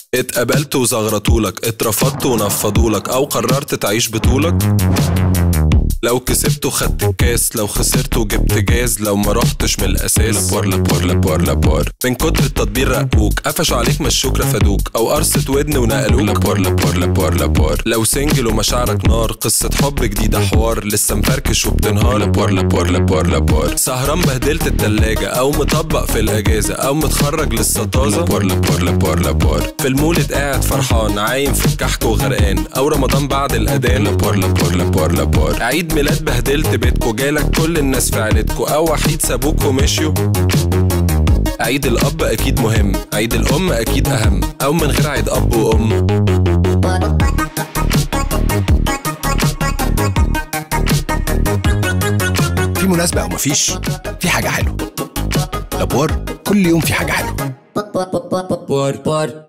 اتقبلت وزغرطولك اترفضت ونفضولك او قررت تعيش بطولك لو كسبت وخدت الكاس لو خسرت وجبت جاز لو ما رحتش من الاساس لابور لابور لابور لابور من كتر التطبير رقوك قفشوا عليك مشوك رفدوك او قرصة ودن ونقلوك لابور لابور لابور لابور لو سنجل ومشاعرك نار قصة حب جديدة حوار لسه مفركش وبتنهار لابور لابور لابور لابور سهران بهدلت التلاجة او مطبق في الاجازة او متخرج لسه طازة لابور لابور لابور لابور في المولد قاعد فرحان عايم في الكحك وغرقان او رمضان بعد الاذان لابور لابور لابور لابور عيد ميلاد بهدلت بيتكو جالك كل الناس في عيلتكو او وحيد سابوك ومشيوا عيد الاب اكيد مهم عيد الام اكيد اهم او من غير عيد اب وام في مناسبة أو مفيش في حاجة حلوة لابوار كل يوم في حاجة حلوة por por